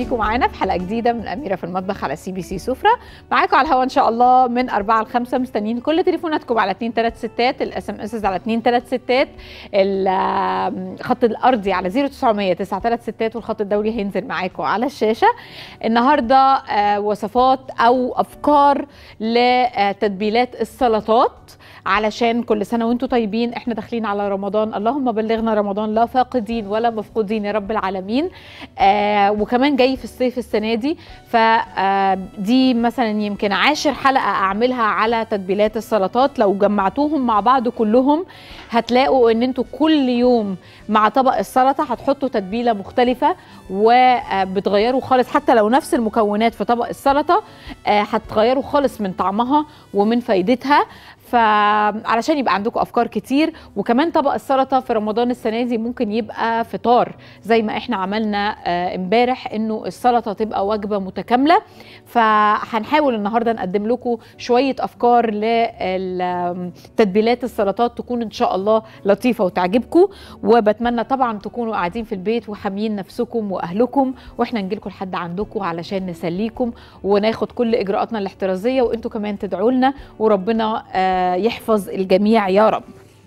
بيكم معانا في حلقه جديده من اميره في المطبخ على سي بي سي سفره معاكم على الهواء ان شاء الله من 4 ل 5 مستنيين كل تليفوناتكم على 2 3 6 الاس ام اس على 2 3 6 الخط الارضي على 0900 9 3 6 والخط الدولي هينزل معاكم على الشاشه النهارده آه، وصفات او افكار لتتبيلات السلطات علشان كل سنه وانتم طيبين احنا داخلين على رمضان اللهم بلغنا رمضان لا فاقدين ولا مفقودين يا رب العالمين آه وكمان جاي في الصيف السنه دي فدي مثلا يمكن عاشر حلقه اعملها على تتبيلات السلطات لو جمعتوهم مع بعض كلهم هتلاقوا ان انتوا كل يوم مع طبق السلطه هتحطوا تتبيله مختلفه وبتغيروا خالص حتى لو نفس المكونات في طبق السلطه آه، هتغيروا خالص من طعمها ومن فايدتها فعلشان يبقى عندكم افكار كتير وكمان طبق السلطه في رمضان السنه دي ممكن يبقى فطار زي ما احنا عملنا آه، امبارح انه السلطه تبقى وجبه متكامله فهنحاول النهارده نقدم لكم شويه افكار لتتبيلات السلطات تكون ان شاء الله لطيفه وتعجبكم وبتمنى طبعا تكونوا قاعدين في البيت وحاميين نفسكم واهلكم واحنا نجيلكم لحد عندكم علشان نسليكم وناخد كل اجراءاتنا الاحترازيه وانتوا كمان تدعوا لنا وربنا آه، يحفظ الجميع يا رب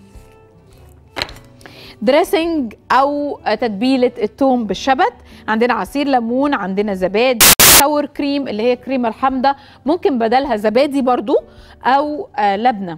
دريسنج او تتبيله التوم بالشبت عندنا عصير ليمون عندنا زبادي ساور كريم اللي هي كريمه الحامضه ممكن بدلها زبادي برضو او آه، لبنه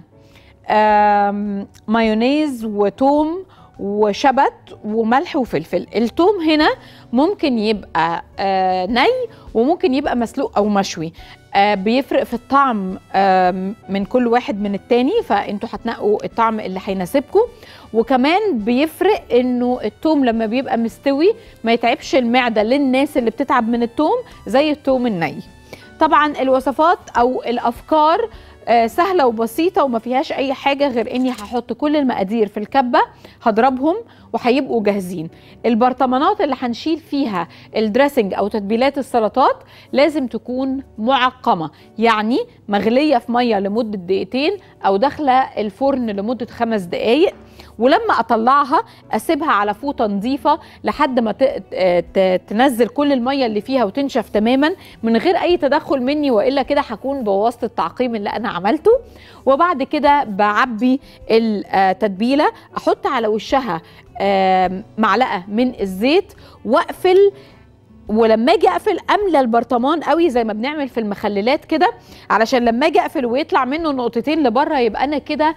آم، مايونيز وتوم وشبت وملح وفلفل التوم هنا ممكن يبقى آه، ني وممكن يبقى مسلوق او مشوي آه، بيفرق في الطعم آم، من كل واحد من التاني فانتوا هتنقوا الطعم اللي هيناسبكم وكمان بيفرق انه التوم لما بيبقى مستوي ما يتعبش المعده للناس اللي بتتعب من التوم زي التوم الني طبعا الوصفات او الافكار آه، سهله وبسيطه وما فيهاش اي حاجه غير اني هحط كل المقادير في الكبه هضربهم وهيبقوا جاهزين البرطمانات اللي هنشيل فيها الدريسنج او تتبيلات السلطات لازم تكون معقمه يعني مغليه في ميه لمده دقيقتين او داخله الفرن لمده خمس دقائق ولما اطلعها اسيبها على فوطه نظيفه لحد ما ت- ت- تنزل كل الميه اللي فيها وتنشف تماما من غير اي تدخل مني والا كده هكون بوظت التعقيم اللي انا عملته وبعد كده بعبي التتبيله احط على وشها آم، معلقه من الزيت واقفل ولما اجي اقفل املى البرطمان قوي زي ما بنعمل في المخللات كده علشان لما اجي اقفل ويطلع منه نقطتين لبره يبقى انا كده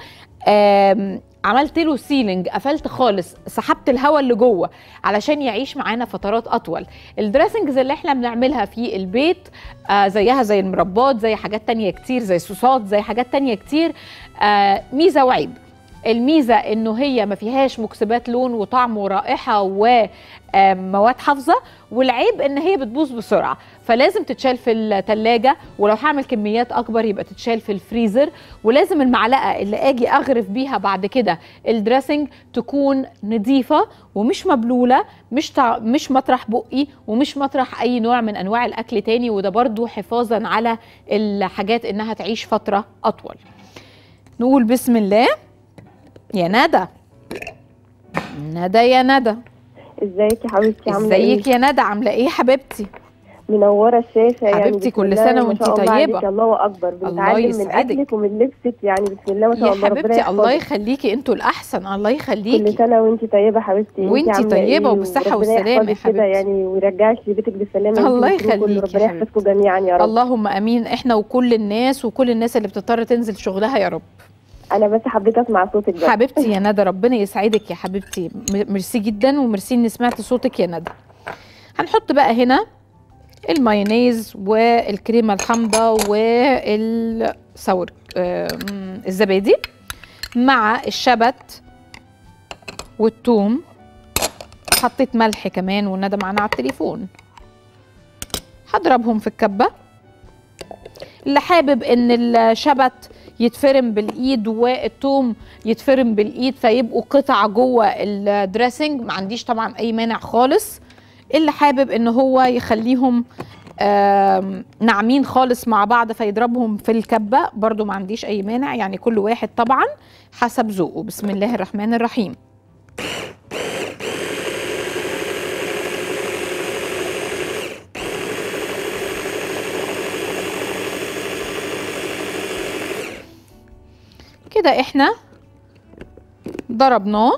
آم، عملت له سيلينج قفلت خالص سحبت الهواء اللي جوه علشان يعيش معانا فترات اطول الدريسنجز اللي احنا بنعملها في البيت آه زيها زي المربات زي حاجات تانية كتير زي صوصات زي حاجات تانية كتير آه ميزه وعيب الميزه انه هي ما فيهاش مكسبات لون وطعم ورائحه ومواد حافظه والعيب ان هي بتبوظ بسرعه فلازم تتشال في الثلاجه ولو هعمل كميات اكبر يبقى تتشال في الفريزر ولازم المعلقه اللي اجي اغرف بيها بعد كده الدريسنج تكون نظيفه ومش مبلوله مش تع... مش مطرح بقي ومش مطرح اي نوع من انواع الاكل تاني وده برضو حفاظا على الحاجات انها تعيش فتره اطول نقول بسم الله يا ندى ندى يا ندى ازيك يا حبيبتي عامله ازيك ايه يا ندى عامله ايه حبيبتي منوره الشاشه يعني حبيبتي، بسم كل الله سنة ما وانتي شاء الله طيبة. عليكي، الله اكبر بنتعلم من يسعدك. اكلك ومن لبسك يعني بسم الله ما شاء يا الله ربنا حبيبتي الله يحفظك. يخليكي انتوا الاحسن الله كل يخليكي سنه وانتي طيبه حبيبتي انتي وانتي عاملة طيبة ايه؟ وبالصحة وربنا والسلامة يا يحفظك كده حبيبتي. يعني ويرجعك لبيتك بالسلامه الله انتي والكل، يخليكي يا ربنا يحفظكم جميعا يا رب اللهم امين احنا وكل الناس وكل الناس اللي بتضطر تنزل شغلها يا رب انا بس حبيت اسمع صوتك بس حبيبتي يا ندى ربنا يسعدك يا حبيبتي م- ميرسي جدا وميرسي اني سمعت صوتك يا ندى هنحط بقى هنا المايونيز والكريمه الحامضه والسور آم، الزبادي مع الشبت والثوم حطيت ملح كمان وندى معانا على التليفون هضربهم في الكبه اللي حابب ان الشبت يتفرم بالايد والثوم يتفرم بالايد فيبقوا قطع جوه الدريسنج ما عنديش طبعا اي مانع خالص اللي حابب ان هو يخليهم آم، ناعمين خالص مع بعض فيضربهم في الكبه برضو ما عنديش اي مانع يعني كل واحد طبعا حسب ذوقه بسم الله الرحمن الرحيم كده احنا ضربناه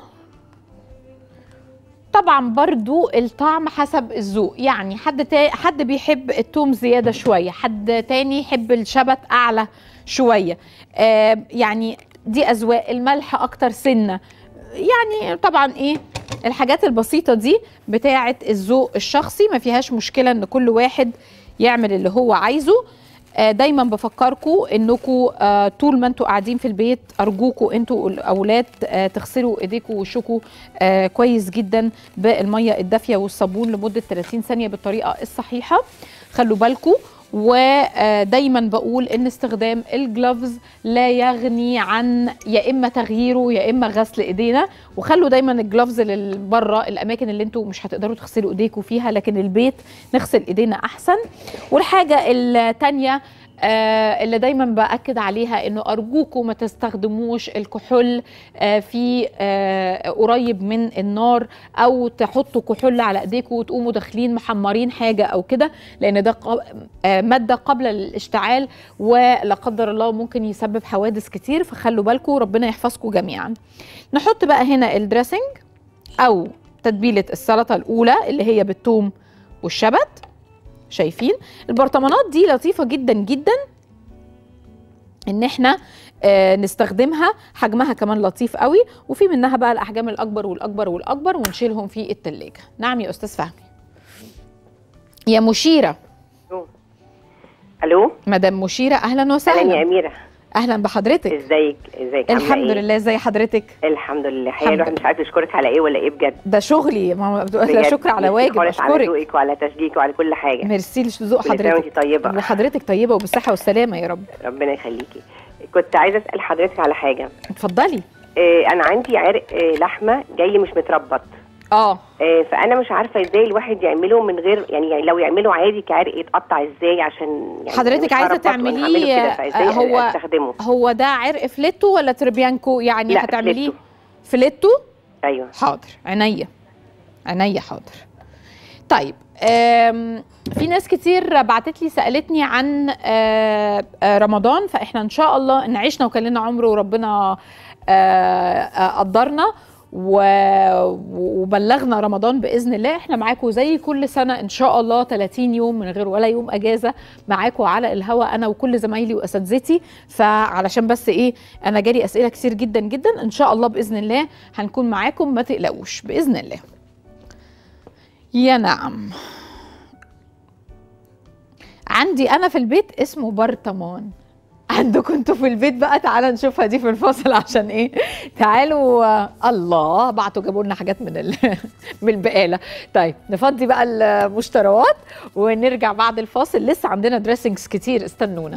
طبعا برضو الطعم حسب الذوق يعني حد تا... حد بيحب التوم زياده شويه حد تاني يحب الشبت اعلى شويه آه يعني دي اذواق الملح اكتر سنه يعني طبعا ايه الحاجات البسيطه دي بتاعه الذوق الشخصي ما فيهاش مشكله ان كل واحد يعمل اللي هو عايزه آه، دايما بفكركم انكم آه، طول ما انتوا قاعدين في البيت ارجوكم انتوا الاولاد آه، تغسلوا ايديكم ووشكم آه، كويس جدا بالميه الدافيه والصابون لمده 30 ثانيه بالطريقه الصحيحه خلوا بالكم ودايما بقول ان استخدام الجلوفز لا يغني عن يا اما تغييره يا اما غسل ايدينا وخلوا دايما الجلوفز بره الاماكن اللي انتوا مش هتقدروا تغسلوا ايديكم فيها لكن البيت نغسل ايدينا احسن والحاجه الثانيه آه اللي دايما باكد عليها انه ارجوكم ما تستخدموش الكحول آه في آه قريب من النار او تحطوا كحول على ايديكم وتقوموا داخلين محمرين حاجه او كده لان ده ق- آه ماده قبل الاشتعال ولا قدر الله ممكن يسبب حوادث كتير فخلوا بالكم ربنا يحفظكم جميعا نحط بقى هنا الدريسنج او تتبيله السلطه الاولى اللي هي بالثوم والشبت شايفين البرطمانات دي لطيفه جدا جدا ان احنا آه نستخدمها حجمها كمان لطيف قوي وفي منها بقى الاحجام الاكبر والاكبر والاكبر ونشيلهم في التلاجة نعم يا استاذ فهمي يا مشيره الو مدام مشيره اهلا اهلا يا وسهلا اميره اهلا بحضرتك ازيك ازيك عاملة الحمد إيه؟ لله ازي حضرتك الحمد لله الحمد حقيقة الواحد مش عارف يشكرك على ايه ولا ايه بجد ده شغلي ما هو- لا بجد. شكر على ميرسي واجب خالص على اشكرك ذوقك وعلى تشجيعك وعلى كل حاجه ميرسي لذوق كل سنه حضرتك وانت طيبه وحضرتك طيبه وبالصحه والسلامه يا رب ربنا يخليكي كنت عايزه اسال حضرتك على حاجه اتفضلي إيه انا عندي عرق إيه لحمه جاي مش متربط اه إيه فانا مش عارفه ازاي الواحد يعمله من غير يعني, يعني لو يعمله عادي كعرق يتقطع ازاي عشان يعني حضرتك مش عايزة هربط وأنا تعمليه، هعمله كده، فإزاي آه، هو- استخدمه هو ده عرق فليتو ولا تربيانكو يعني لا، هتعمليه فليتو. فليتو ايوه حاضر عينيا عينيا حاضر طيب آم، في ناس كتير بعتت لي سالتني عن آه، آه، رمضان فاحنا ان شاء الله ان عشنا وكان لنا عمر وربنا آه، آه، قدرنا و- وبلغنا رمضان باذن الله احنا معاكم زي كل سنه ان شاء الله 30 يوم من غير ولا يوم اجازه معاكم على الهوا انا وكل زمايلي واساتذتي فعلشان بس ايه انا جالي اسئله كتير جدا جدا ان شاء الله باذن الله هنكون معاكم ما تقلقوش باذن الله يا نعم عندي انا في البيت اسمه برطمان عندكم انتوا في البيت بقى تعالى نشوفها دي في الفاصل عشان ايه تعالوا آه، الله بعتوا جابوا لنا حاجات من ال... من البقاله طيب نفضي بقى المشتريات ونرجع بعد الفاصل لسه عندنا دريسنجز كتير استنونا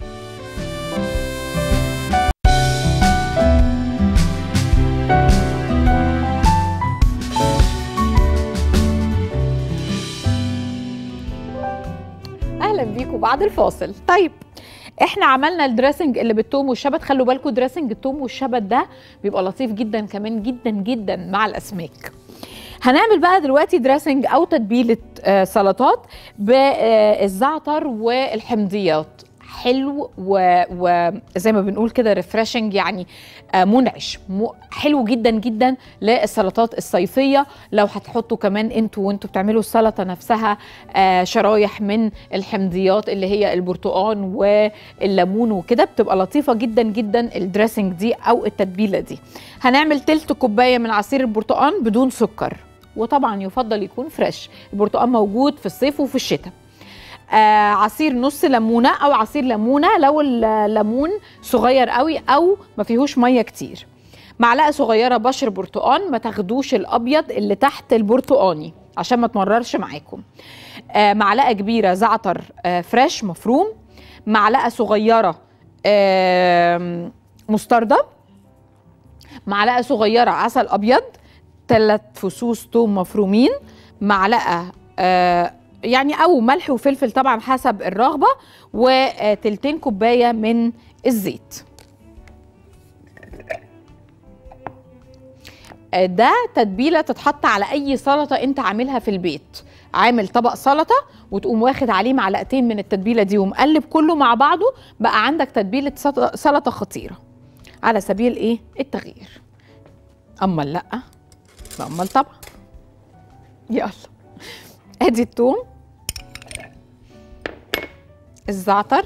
اهلا بيكم بعد الفاصل طيب احنا عملنا الدريسنج اللي بالثوم والشبت خلوا بالكم دريسنج الثوم والشبت ده بيبقى لطيف جدا كمان جدا جدا مع الاسماك هنعمل بقى دلوقتي دريسنج او تتبيله آه، سلطات بالزعتر والحمضيات حلو وزي ما بنقول كده ريفرشنج يعني آه، منعش م- حلو جدا جدا للسلطات الصيفيه لو هتحطوا كمان انتوا وانتوا بتعملوا السلطه نفسها آه، شرايح من الحمضيات اللي هي البرتقان والليمون وكده بتبقى لطيفه جدا جدا الدريسنج دي او التتبيله دي هنعمل تلت كوبايه من عصير البرتقان بدون سكر وطبعا يفضل يكون فريش البرتقان موجود في الصيف وفي الشتاء آه عصير نص ليمونه او عصير ليمونه لو الليمون صغير قوي او ما فيهوش ميه كتير معلقه صغيره بشر برتقان ما تاخدوش الابيض اللي تحت البرتقاني عشان ما تمررش معاكم آه معلقه كبيره زعتر آه فريش مفروم معلقه صغيره آه مستردة معلقه صغيره عسل ابيض ثلاث فصوص توم مفرومين معلقه آه يعني او ملح وفلفل طبعا حسب الرغبه وتلتين كوبايه من الزيت آه، ده تتبيله تتحط على اي سلطه انت عاملها في البيت عامل طبق سلطه وتقوم واخد عليه معلقتين من التتبيله دي ومقلب كله مع بعضه بقى عندك تتبيله سط- سلطه خطيره على سبيل ايه التغيير امال لا امال طبعا يلا ادي الثوم الزعتر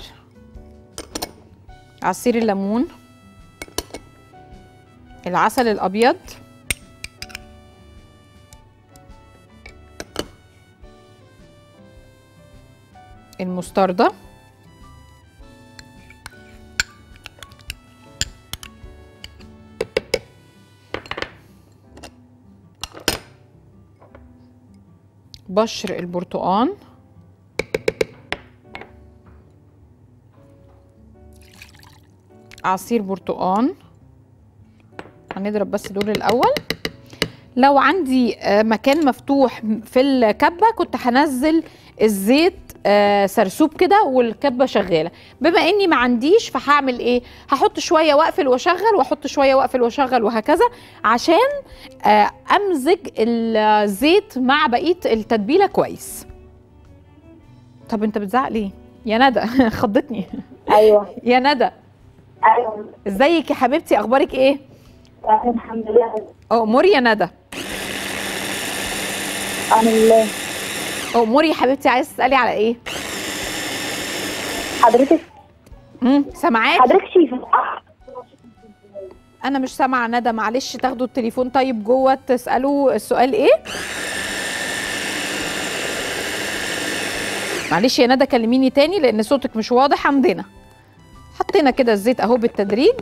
عصير الليمون العسل الابيض المستردة بشر البرتقان عصير برتقان هنضرب بس دول الاول لو عندي آه، مكان مفتوح في الكبه كنت هنزل الزيت آه، سرسوب كده والكبه شغاله بما اني ما عنديش فهعمل ايه هحط شويه واقفل واشغل واحط شويه واقفل واشغل وهكذا عشان آه، امزج الزيت مع بقيه التتبيله كويس طب انت بتزعق ليه يا ندى خضتني ايوه يا ندى ايوه ازيك يا حبيبتي اخبارك ايه الحمد لله اموري يا ندى الحمد لله اموري يا حبيبتي عايز تسالي على ايه حضرتك امم سامعاك حضرتك شيفا انا مش سامعه ندى معلش تاخدوا التليفون طيب جوه تسالوا السؤال ايه معلش يا ندى كلميني تاني لان صوتك مش واضح عندنا حطينا كده الزيت اهو بالتدريج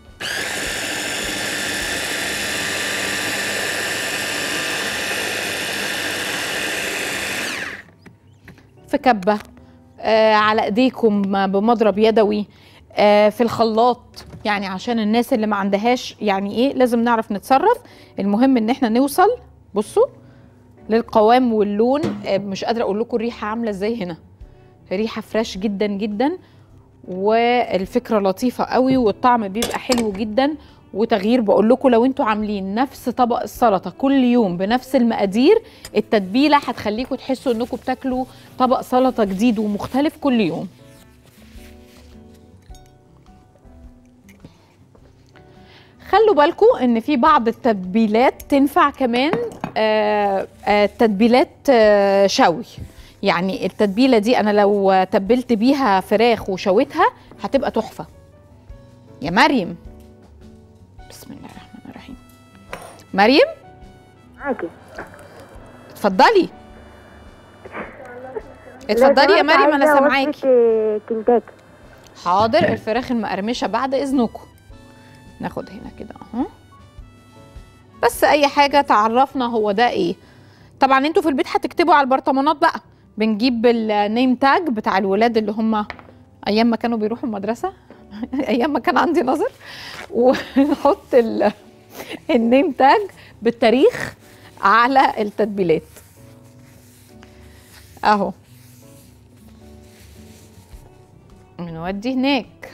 في كبه آه على ايديكم بمضرب يدوي آه في الخلاط يعني عشان الناس اللي ما عندهاش يعني ايه لازم نعرف نتصرف المهم ان احنا نوصل بصوا للقوام واللون آه مش قادره اقول لكم الريحه عامله ازاي هنا ريحه فريش جدا جدا والفكره لطيفه قوي والطعم بيبقى حلو جدا وتغيير بقول لكم لو انتوا عاملين نفس طبق السلطه كل يوم بنفس المقادير التتبيله هتخليكم تحسوا انكم بتاكلوا طبق سلطه جديد ومختلف كل يوم خلوا بالكم ان في بعض التتبيلات تنفع كمان آه، آه، تتبيلات آه، شوي يعني التتبيله دي انا لو تبلت بيها فراخ وشويتها هتبقى تحفه يا مريم بسم الله الرحمن الرحيم مريم معاكي اتفضلي اتفضلي يا مريم انا سامعاكي كنتاكي حاضر الفراخ المقرمشه بعد اذنكم ناخد هنا كده اهو بس اي حاجه تعرفنا هو ده ايه طبعا انتوا في البيت هتكتبوا على البرطمانات بقى بنجيب النيم تاج بتاع الولاد اللي هم ايام ما كانوا بيروحوا المدرسه ايام ما كان عندي نظر ونحط ال- النيم تاج بالتاريخ على التتبيلات اهو نودي هناك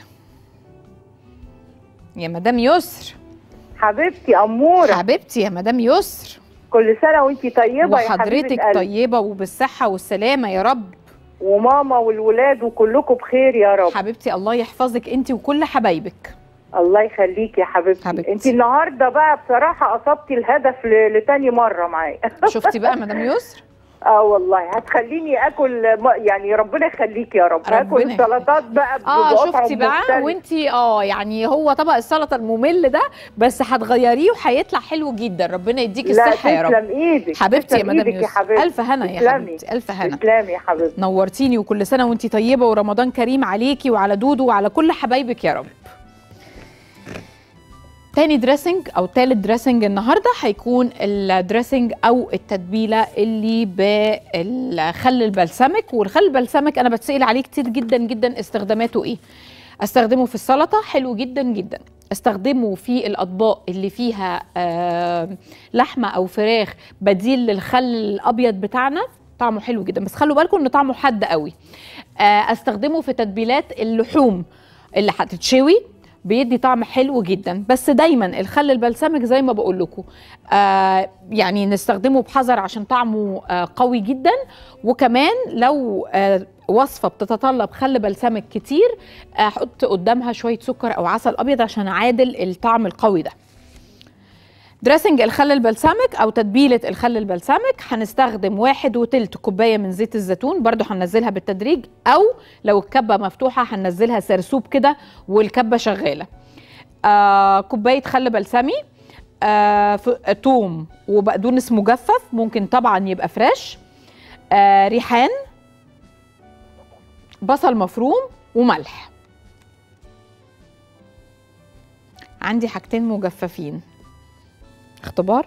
يا مدام يسر حبيبتي أمورة حبيبتي يا مدام يسر كل سنة وانتي طيبة يا حبيبة وحضرتك قلبي. طيبه وبالصحه والسلامه يا رب وماما والولاد وكلكم بخير يا رب حبيبتي الله يحفظك انت وكل حبايبك الله يخليك يا حبيبتي, حبيبتي. انتي النهارده بقى بصراحة أصبتي الهدف ل- لتاني مرة معايا شفتي بقى مدام يسر اه والله هتخليني اكل م- يعني ربنا يخليك يا رب ربنا هاكل يخليك. السلطات بقى اه بقطع شفتي بقى مختلف. وانتي اه يعني هو طبق السلطه الممل ده بس هتغيريه وهيطلع حلو جدا ربنا يديكي لا الصحه يا رب تسلم ايدك حبيبتي يا تسلم مدام إيدك يا يسر حبيبتي الف هنا يا تسلمي. حبيبتي الف هنا تسلمي يا حبيبتي نورتيني وكل سنه وانتي طيبه ورمضان كريم عليكي وعلى دودو وعلى كل حبايبك يا رب تاني دريسنج او تالت دريسنج النهارده هيكون الدريسنج او التتبيله اللي بالخل البلسمك والخل البلسمك انا بتسال عليه كتير جدا جدا استخداماته ايه استخدمه في السلطه حلو جدا جدا استخدمه في الاطباق اللي فيها آه لحمه او فراخ بديل للخل الابيض بتاعنا طعمه حلو جدا بس خلوا بالكم ان طعمه حد قوي آه استخدمه في تتبيلات اللحوم اللي هتتشوي بيدي طعم حلو جدا بس دايما الخل البلسمك زي ما بقول لكم آه يعني نستخدمه بحذر عشان طعمه آه قوي جدا وكمان لو آه وصفه بتتطلب خل بلسمك كتير احط قدامها شويه سكر او عسل ابيض عشان اعادل الطعم القوي ده دريسنج الخل البلسمك او تتبيله الخل البلسمك هنستخدم واحد وتلت كوبايه من زيت الزيتون برضو هننزلها بالتدريج او لو الكبه مفتوحه هننزلها سرسوب كده والكبه شغاله آه كوبايه خل بلسمي آه ف- توم وبقدونس مجفف ممكن طبعا يبقى فريش آه ريحان بصل مفروم وملح عندي حاجتين مجففين اختبار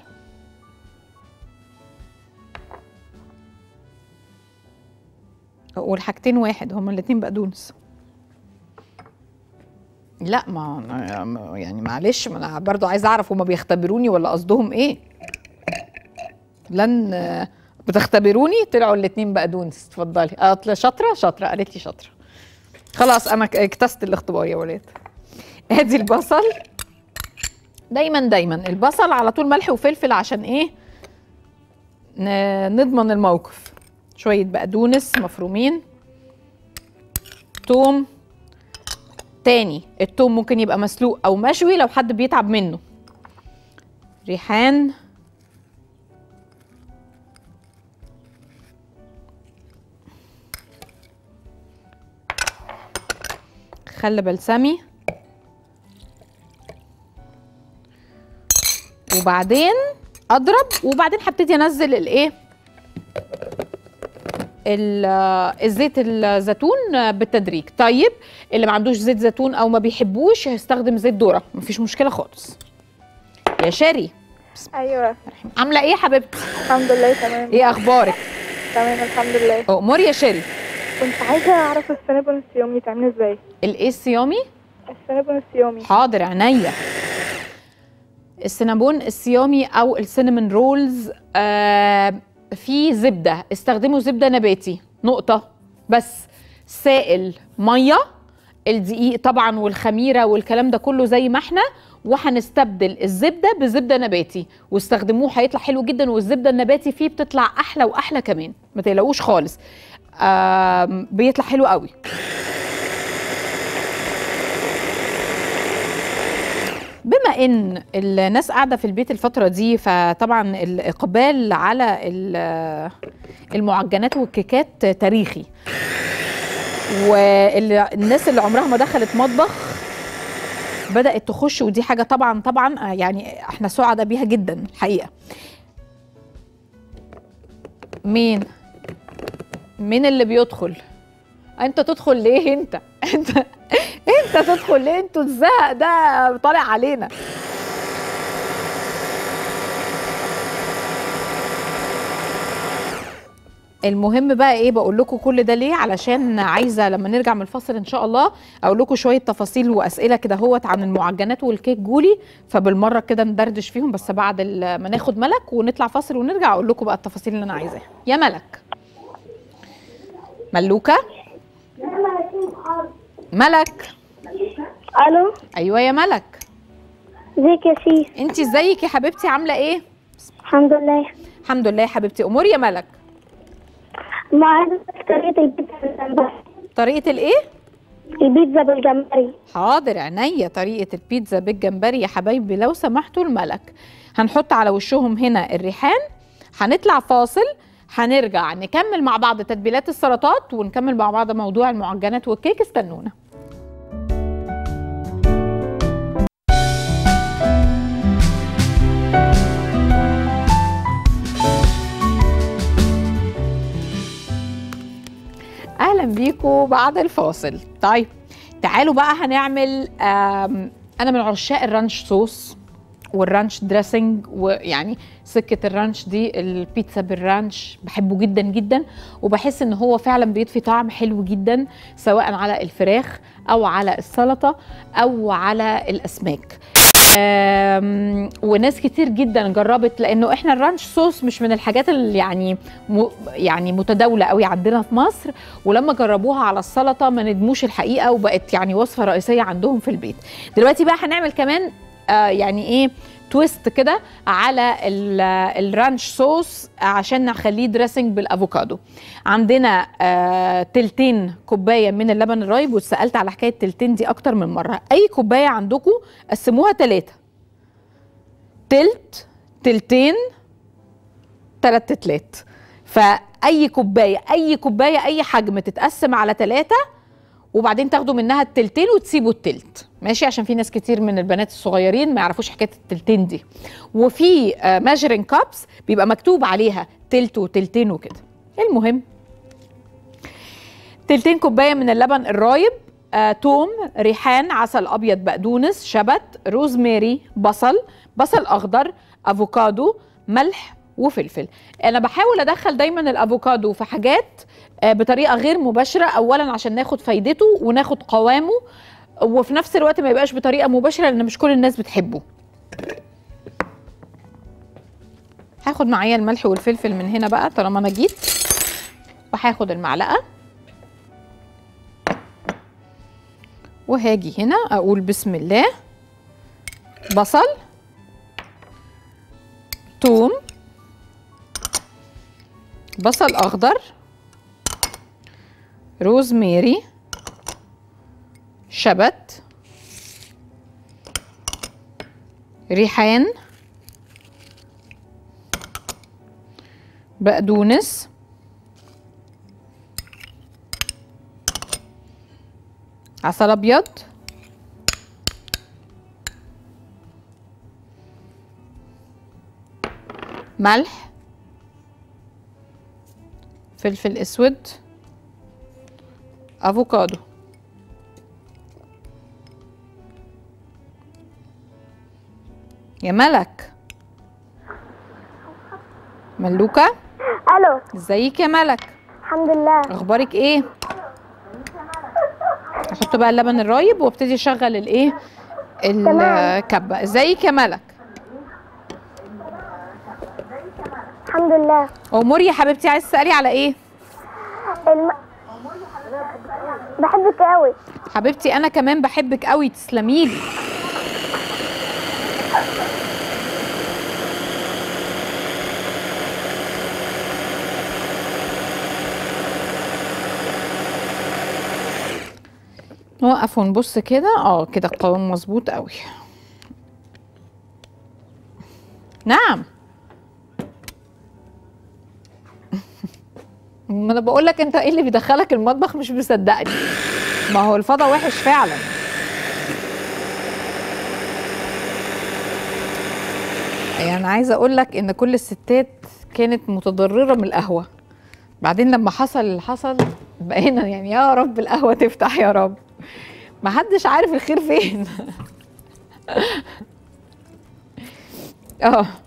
والحاجتين واحد هما الاتنين بقدونس لا ما أنا- ما- يعني معلش ما انا برضو عايزه اعرف هما بيختبروني ولا قصدهم ايه لن بتختبروني طلعوا الاتنين بقدونس اتفضلي اه طلع- شاطره شاطره قالت لي شاطره خلاص انا ك- اكتست الاختبار يا ولاد ادي البصل دايما دايما البصل على طول ملح وفلفل عشان ايه ن- نضمن الموقف شويه بقدونس مفرومين توم تاني التوم ممكن يبقى مسلوق او مشوي لو حد بيتعب منه ريحان خل بلسمي وبعدين اضرب وبعدين هبتدي انزل الايه ال- الزيت الزيتون بالتدريج طيب اللي ما عندوش زيت زيتون او ما بيحبوش هيستخدم زيت ذره مفيش مشكله خالص يا شاري ايوه عامله ايه يا حبيبتي الحمد لله تمام ايه اخبارك تمام الحمد لله امور يا شاري كنت عايزه اعرف السنابون الصيامي يتعمل ازاي الايه الصيامي السنابون الصيامي حاضر عينيا السينابون الصيامي او السينامون رولز آه في زبده استخدموا زبده نباتي نقطه بس سائل ميه الدقيق طبعا والخميره والكلام ده كله زي ما احنا وهنستبدل الزبده بزبده نباتي واستخدموه هيطلع حلو جدا والزبده النباتي فيه بتطلع احلى واحلى كمان ما تقلقوش خالص آم، بيطلع حلو قوي بما ان الناس قاعده في البيت الفتره دي فطبعا الاقبال على ال- المعجنات والكيكات تاريخي والناس اللي عمرها ما دخلت مطبخ بدات تخش ودي حاجه طبعا طبعا يعني احنا سعداء بيها جدا الحقيقه مين مين اللي بيدخل انت تدخل ليه انت انت انت تدخل ليه انتوا الزهق ده طالع علينا المهم بقى ايه بقول لكم كل ده ليه علشان عايزه لما نرجع من الفاصل ان شاء الله اقول لكم شويه تفاصيل واسئله كده هوت عن المعجنات والكيك جولي فبالمره كده ندردش فيهم بس بعد ال- ما ناخد ملك ونطلع فاصل ونرجع اقول لكم بقى التفاصيل اللي انا عايزاها يا ملك ملوكه ملك الو ايوه يا ملك ازيك يا سيس انت ازيك يا حبيبتي عامله ايه الحمد لله الحمد لله يا حبيبتي امور يا ملك ما عايزه طريقه البيتزا بالجمبري طريقه الايه البيتزا بالجمبري حاضر عينيا طريقه البيتزا بالجمبري يا حبايبي لو سمحتوا الملك هنحط على وشهم هنا الريحان هنطلع فاصل هنرجع نكمل مع بعض تتبيلات السلطات ونكمل مع بعض موضوع المعجنات والكيك استنونا اهلا بيكم بعد الفاصل طيب تعالوا بقى هنعمل آم، انا من عشاق الرانش صوص والرانش دريسنج ويعني سكه الرانش دي البيتزا بالرانش بحبه جدا جدا وبحس ان هو فعلا بيضفي طعم حلو جدا سواء على الفراخ او على السلطه او على الاسماك آم، وناس كتير جدا جربت لانه احنا الرانش صوص مش من الحاجات اللي يعني م يعني متداوله قوي عندنا في مصر ولما جربوها على السلطه ما ندموش الحقيقه وبقت يعني وصفه رئيسيه عندهم في البيت دلوقتي بقى هنعمل كمان آه يعني ايه تويست كده على ال- الرانش صوص عشان نخليه دريسنج بالافوكادو عندنا آه تلتين كوبايه من اللبن الرايب واتسالت على حكايه تلتين دي اكتر من مره اي كوبايه عندكم قسموها ثلاثه تلت تلتين تلات تلات فاي كوبايه اي كوبايه اي حجم تتقسم على ثلاثه وبعدين تاخدوا منها التلتين وتسيبوا التلت ماشي عشان في ناس كتير من البنات الصغيرين ما يعرفوش حكايه التلتين دي وفي ماجرين كابس بيبقى مكتوب عليها تلت وتلتين وكده المهم تلتين كوبايه من اللبن الرايب آه، توم ريحان عسل ابيض بقدونس شبت روزماري بصل بصل اخضر افوكادو ملح وفلفل انا بحاول ادخل دايما الافوكادو في حاجات آه، بطريقه غير مباشره اولا عشان ناخد فايدته وناخد قوامه وفي نفس الوقت ما يبقاش بطريقه مباشره لان مش كل الناس بتحبه هاخد معايا الملح والفلفل من هنا بقى طالما انا جيت وهاخد المعلقه وهاجي هنا اقول بسم الله بصل توم بصل اخضر روزماري شبت ريحان بقدونس عسل ابيض ملح فلفل اسود افوكادو يا ملك ملوكة الو ازيك يا ملك الحمد لله اخبارك ايه احط بقى اللبن الرايب وابتدي اشغل الايه تمام. الكبه ازيك يا ملك الحمد لله اموري يا حبيبتي عايز تسالي على ايه الم... بحبك قوي حبيبتي انا كمان بحبك قوي تسلميلي نوقف ونبص كده اه كده القوام مظبوط قوي نعم ما انا بقول لك انت ايه اللي بيدخلك المطبخ مش مصدقني ما هو الفضا وحش فعلا يعني انا عايزه اقول لك ان كل الستات كانت متضرره من القهوه بعدين لما حصل اللي حصل بقينا يعني يا رب القهوه تفتح يا رب ما حدش عارف الخير فين اه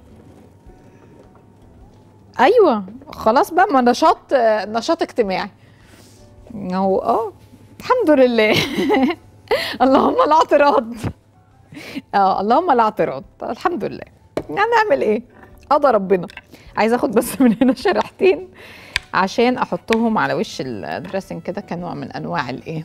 ايوه خلاص بقى ما نشاط نشاط اجتماعي هو اه الحمد لله اللهم لا اعتراض اه اللهم لا اعتراض الحمد لله هنعمل ايه قضى ربنا عايزه اخد بس من هنا شريحتين عشان احطهم على وش الدريسنج كده كنوع من انواع الايه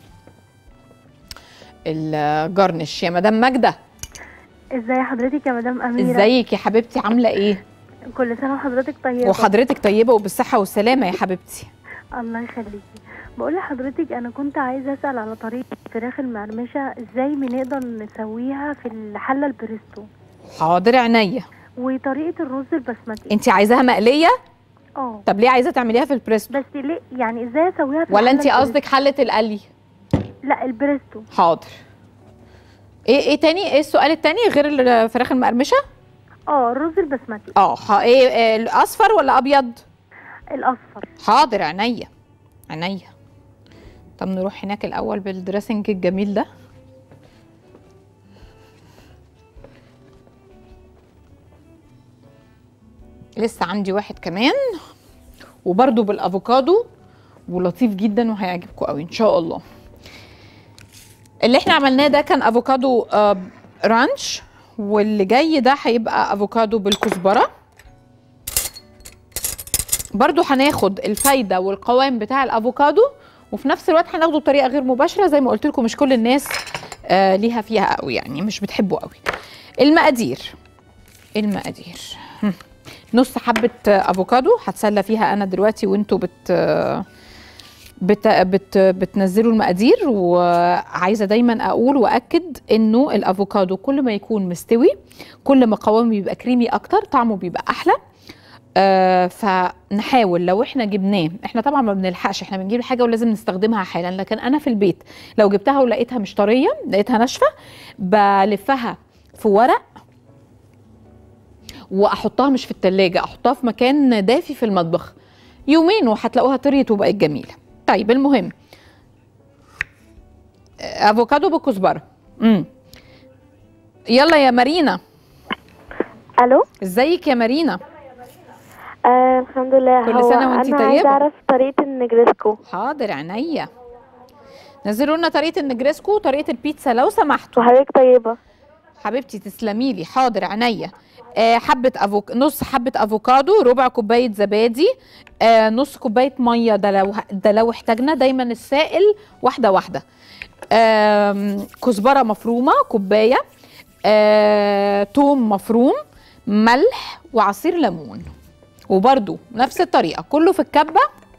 الجرنش يا مدام ماجده ازاي حضرتك يا مدام اميره ازيك يا حبيبتي عامله ايه كل سنه وحضرتك طيبه وحضرتك طيبه وبالصحه والسلامه يا حبيبتي الله يخليكي بقول لحضرتك انا كنت عايزه اسال على طريقه الفراخ المقرمشه ازاي بنقدر نسويها في الحله البريستو حاضر عينيا وطريقه الرز البسمتي انت عايزاها مقليه اه طب ليه عايزه تعمليها في البريستو بس ليه يعني ازاي اسويها في ولا الحلة انت البريستو؟ قصدك حله القلي لا البريستو حاضر ايه ايه تاني ايه السؤال التاني غير الفراخ المقرمشه اه الرز البسمتي اه ح- ايه إيه، الاصفر ولا ابيض الاصفر حاضر عينيا عينيا طب نروح هناك الاول بالدريسنج الجميل ده لسه عندي واحد كمان وبرده بالافوكادو ولطيف جدا وهيعجبكم قوي ان شاء الله اللي احنا عملناه ده كان افوكادو آه، رانش واللي جاي ده هيبقى افوكادو بالكزبره برضو هناخد الفايده والقوام بتاع الافوكادو وفي نفس الوقت هناخده بطريقه غير مباشره زي ما قلت لكم مش كل الناس آه ليها فيها قوي يعني مش بتحبه قوي المقادير المقادير هم. نص حبه افوكادو هتسلى فيها انا دلوقتي وانتوا بت بت بت بتنزلوا المقادير وعايزه دايما اقول واكد انه الافوكادو كل ما يكون مستوي كل ما قوامه بيبقى كريمي اكتر طعمه بيبقى احلى آه فنحاول لو احنا جبناه احنا طبعا ما بنلحقش احنا بنجيب الحاجه ولازم نستخدمها حالا لكن انا في البيت لو جبتها ولقيتها مش طريه لقيتها ناشفه بلفها في ورق واحطها مش في التلاجة احطها في مكان دافي في المطبخ يومين وهتلاقوها طريت وبقت جميله طيب المهم آه، افوكادو بكزبره امم يلا يا مارينا الو ازيك يا مارينا آه الحمد لله كل هو سنة وانتي انا طيبة. عايزه اعرف طريقه النجرسكو حاضر عينيا نزلوا لنا طريقه النجريسكو وطريقه البيتزا لو سمحتوا وحضرتك طيبه حبيبتي تسلمي لي حاضر عينيا آه حبه أفوك... نص حبه افوكادو ربع كوبايه زبادي آه نص كوبايه ميه ده لو ده لو احتاجنا دايما السائل واحده واحده آم، كزبره مفرومه كوبايه آه، توم مفروم ملح وعصير ليمون وبرده نفس الطريقه كله في الكبه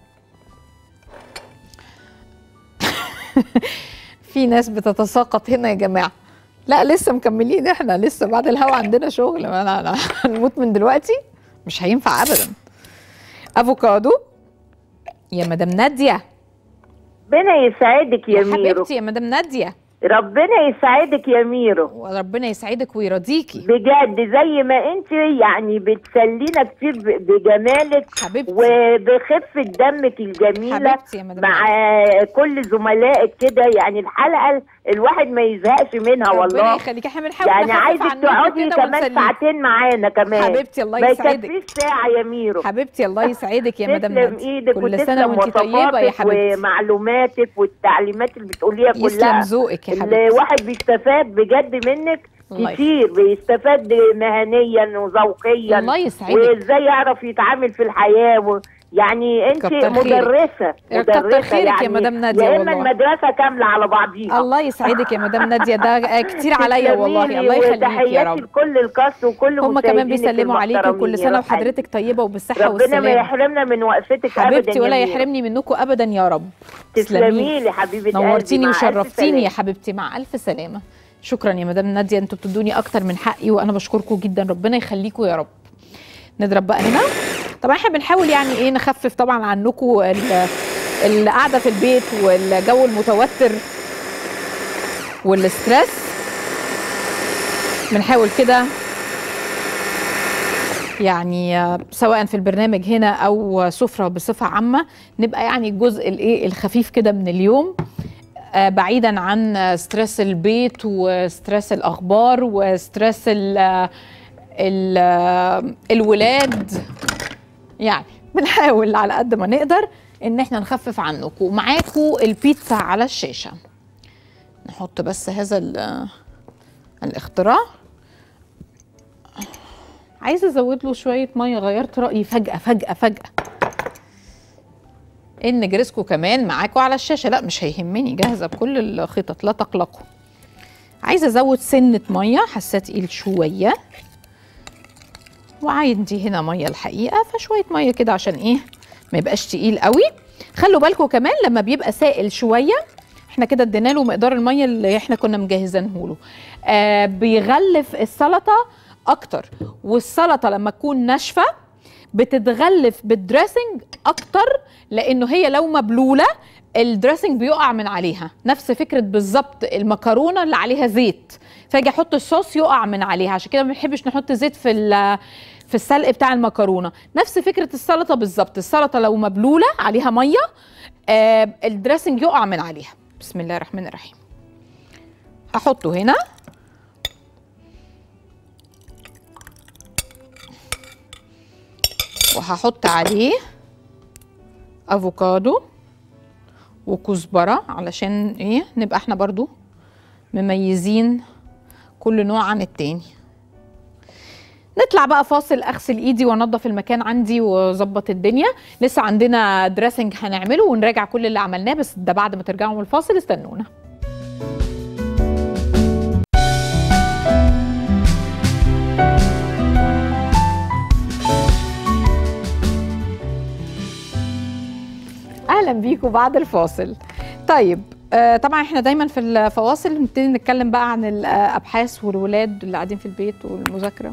في ناس بتتساقط هنا يا جماعه لا لسه مكملين احنا لسه بعد الهوا عندنا شغل ما انا أنا هنموت من دلوقتي مش هينفع ابدا افوكادو يا مدام ناديه ربنا يسعدك يا يا ميرو حبيبتي يا مدام ناديه ربنا يسعدك يا ميرو وربنا يسعدك ويرضيكي بجد زي ما انت يعني بتسلينا كتير ب- بجمالك حبيبتي وبخفة دمك الجميلة حبيبتي يا مدام مع نادية. كل زملائك كده يعني الحلقة الواحد ما يزهقش منها ربنا والله يخليكي احنا بنحاول يعني نخفف عايزك عنكم تقعدي كده كمان ونسليكم. ساعتين معانا كمان حبيبتي الله ما يسعدك يكفيش ساعة يا ميرو حبيتي الله يسعدك يا مدام تسلم ناديه ايدك كل سنه وتسلم وانت طيبه يا وصفاتك حبيبتي ومعلوماتك والتعليمات اللي بتقوليها يسلم كلها ذوقك يا حبيبتي الواحد بيستفاد بجد منك الله كتير بيستفاد مهنيا وذوقيا الله يسعدك وازاي يعرف يتعامل في الحياه و... يعني انت كتر خيرك. مدرسه كتر مدرسه خيرك يا يعني مدام نادية يا اما والله. المدرسه كامله على بعضيها الله يسعدك يا مدام ناديه ده كتير عليا والله تسلميلي الله يخليك يا وتحياتي رب لكل الكاست وكل هم كمان مشاهدينك بيسلموا عليكي وكل المحترمين سنه يا رب وحضرتك طيبه وبالصحه ربنا ما والسلامه يحرمنا من وقفتك حبيبتي ابدا ولا يا ميرو. يحرمني منكم ابدا يا رب تسلمي لي حبيبه قلبي نورتيني مع ألف وشرفتيني يا سلامة. حبيبتي مع الف سلامه شكرا يا مدام ناديه انتوا بتدوني اكتر من حقي وانا بشكركم جدا ربنا يخليكم يا رب نضرب بقى هنا طبعا احنا بنحاول يعني ايه نخفف طبعا عنكم ال- القعده في البيت والجو المتوتر والستريس بنحاول كده يعني آه، سواء في البرنامج هنا او سفره بصفه عامه نبقى يعني الجزء الايه الخفيف كده من اليوم آه، بعيدا عن آه، ستريس البيت وستريس الاخبار وستريس ال ال الولاد يعني بنحاول على قد ما نقدر ان احنا نخفف عنكم ومعاكم البيتزا على الشاشه نحط بس هذا ال- الاختراع عايزه ازود له شويه ميه غيرت رايي فجاه فجاه فجاه ان جريسكو كمان معاكم على الشاشه لا مش هيهمني جاهزه بكل الخطط لا تقلقوا عايزه ازود سنه ميه حاساه تقيل شويه وعندي هنا ميه الحقيقه فشويه ميه كده عشان ايه ما يبقاش تقيل قوي خلوا بالكم كمان لما بيبقى سائل شويه احنا كده ادينا له مقدار الميه اللي احنا كنا مجهزينه له آه بيغلف السلطه اكتر والسلطه لما تكون ناشفه بتتغلف بالدريسنج اكتر لانه هي لو مبلوله الدريسنج بيقع من عليها نفس فكره بالظبط المكرونه اللي عليها زيت فاجي احط الصوص يقع من عليها عشان كده ما بنحبش نحط زيت في ال- في السلق بتاع المكرونه نفس فكره السلطه بالظبط السلطه لو مبلوله عليها ميه آه الدريسنج يقع من عليها بسم الله الرحمن الرحيم هحطه هنا وهحط عليه افوكادو وكزبره علشان ايه نبقى احنا برضو مميزين كل نوع عن التاني نطلع بقى فاصل اغسل ايدي وانضف المكان عندي واظبط الدنيا لسه عندنا دريسنج هنعمله ونراجع كل اللي عملناه بس ده بعد ما ترجعوا من الفاصل استنونا بيكم بعد الفاصل طيب آه طبعا احنا دايما في الفواصل بنبتدي نتكلم بقى عن الابحاث والولاد اللي قاعدين في البيت والمذاكره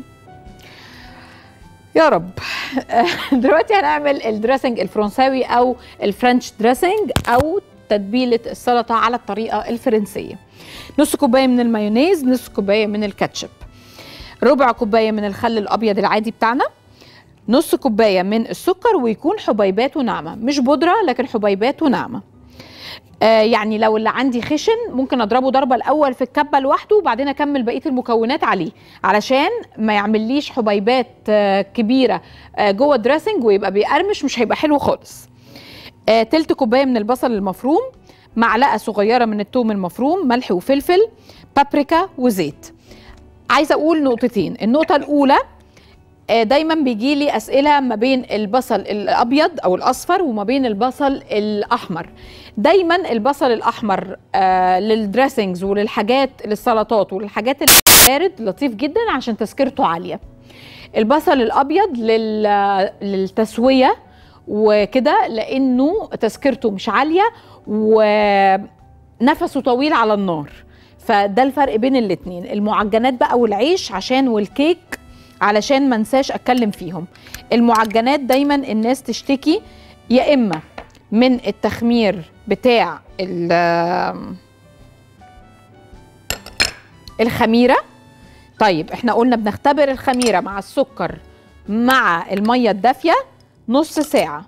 يا رب دلوقتي هنعمل الدريسنج الفرنساوي او الفرنش دريسنج او تتبيله السلطه على الطريقه الفرنسيه نص كوبايه من المايونيز نص كوبايه من الكاتشب ربع كوبايه من الخل الابيض العادي بتاعنا نص كوبايه من السكر ويكون حبيباته ناعمه مش بودره لكن حبيباته ناعمه آه يعني لو اللي عندي خشن ممكن اضربه ضربه الاول في الكبه لوحده وبعدين اكمل بقيه المكونات عليه علشان ما يعمليش حبيبات آه كبيره آه جوه الدريسنج ويبقى بيقرمش مش هيبقى حلو خالص آه تلت كوبايه من البصل المفروم معلقه صغيره من الثوم المفروم ملح وفلفل بابريكا وزيت عايزه اقول نقطتين النقطه الاولى دايما بيجي لي اسئله ما بين البصل الابيض او الاصفر وما بين البصل الاحمر دايما البصل الاحمر آه للدريسنجز وللحاجات للسلطات وللحاجات البارد لطيف جدا عشان تسكرته عاليه البصل الابيض لل للتسويه وكده لانه تسكرته مش عاليه ونفسه طويل على النار فده الفرق بين الاتنين المعجنات بقى والعيش عشان والكيك علشان ما انساش اتكلم فيهم المعجنات دايما الناس تشتكي يا اما من التخمير بتاع الخميره طيب احنا قلنا بنختبر الخميره مع السكر مع الميه الدافيه نص ساعه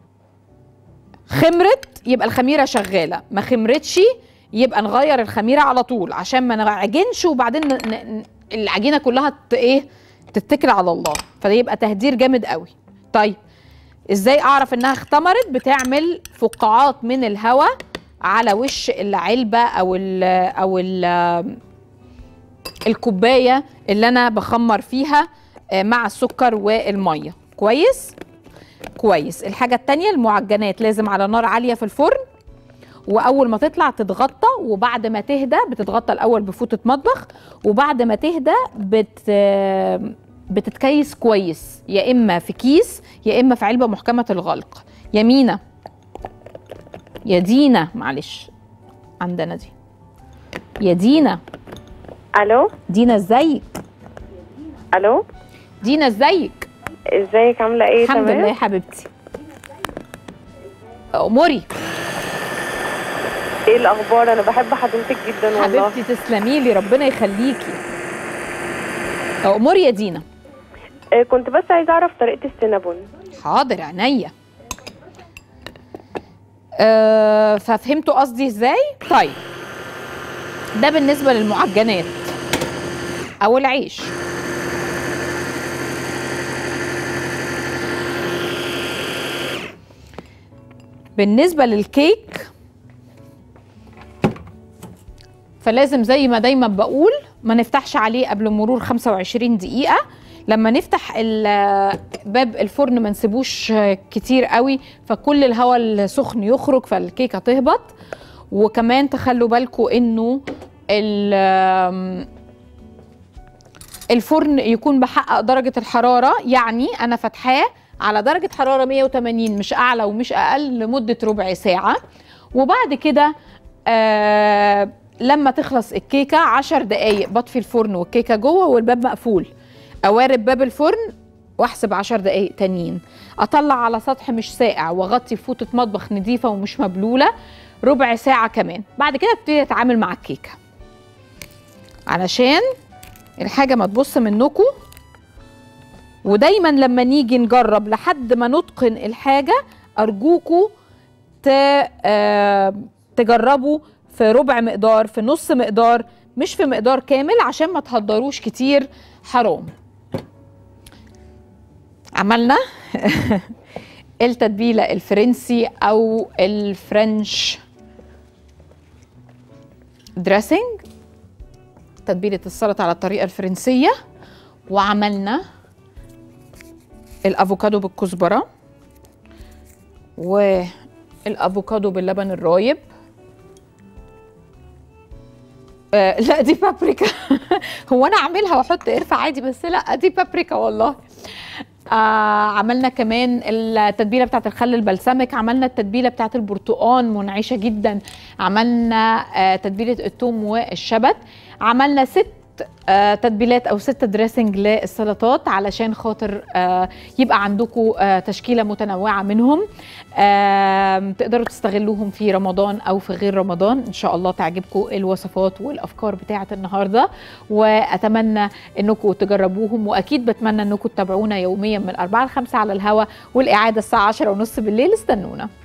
خمرت يبقى الخميره شغاله ما خمرتش يبقى نغير الخميره على طول عشان ما نعجنش وبعدين ن... العجينه كلها ت... ايه تتكل على الله فده يبقى تهدير جامد قوي طيب ازاي اعرف انها اختمرت بتعمل فقاعات من الهواء على وش العلبه او ال او ال الكوبايه اللي انا بخمر فيها مع السكر والميه كويس كويس الحاجه التانية المعجنات لازم على نار عاليه في الفرن واول ما تطلع تتغطى وبعد ما تهدى بتتغطى الاول بفوطه مطبخ وبعد ما تهدى بت بتتكيس كويس يا اما في كيس يا اما في علبه محكمه الغلق يا مينا يا دينا معلش عندنا دي يا دينا الو دينا ازيك الو دينا ازيك ازيك عامله ايه الحمد تمام لله يا حبيبتي اموري ايه الاخبار انا بحب حضرتك جدا والله حبيبتي تسلمي لي ربنا يخليكي اموري يا دينا إيه كنت بس عايزه اعرف طريقه السينابون حاضر عينيا أه ففهمتوا قصدي ازاي طيب ده بالنسبه للمعجنات او العيش بالنسبه للكيك فلازم زي ما دايما بقول ما نفتحش عليه قبل مرور 25 دقيقه لما نفتح ال- باب الفرن ما نسيبوش كتير قوي فكل الهواء السخن يخرج فالكيكه تهبط وكمان تخلوا بالكم انه ال- الفرن يكون بحقق درجه الحراره يعني انا فاتحاه على درجه حراره 180 مش اعلى ومش اقل لمده ربع ساعه وبعد كده آه لما تخلص الكيكه 10 دقايق بطفي الفرن والكيكه جوه والباب مقفول اوارب باب الفرن واحسب 10 دقايق تانيين اطلع على سطح مش ساقع واغطي فوطه مطبخ نظيفه ومش مبلوله ربع ساعه كمان بعد كده ابتدي اتعامل مع الكيكه علشان الحاجه ما تبص منكم ودايما لما نيجي نجرب لحد ما نتقن الحاجه ارجوكوا ت... آه... تجربوا في ربع مقدار في نص مقدار مش في مقدار كامل عشان ما تهدروش كتير حرام عملنا التتبيله الفرنسي او الفرنش دريسنج تتبيله السلطه على الطريقه الفرنسيه وعملنا الافوكادو بالكزبره والافوكادو باللبن الرايب آه لا دي بابريكا هو انا اعملها واحط قرفه عادي بس لا دي بابريكا والله آه عملنا كمان التتبيله بتاعت الخل البلسمك عملنا التتبيله بتاعت البرتقال منعشه جدا عملنا آه تتبيله الثوم والشبت عملنا ست آه، تتبيلات او ست دريسنج للسلطات علشان خاطر آه، يبقى عندكم آه، تشكيله متنوعه منهم آم، تقدروا تستغلوهم في رمضان او في غير رمضان ان شاء الله تعجبكم الوصفات والافكار بتاعه النهارده واتمنى انكم تجربوهم واكيد بتمنى انكم تتابعونا يوميا من 4 ل 5 على الهوا والاعاده الساعه 10 ونص بالليل استنونا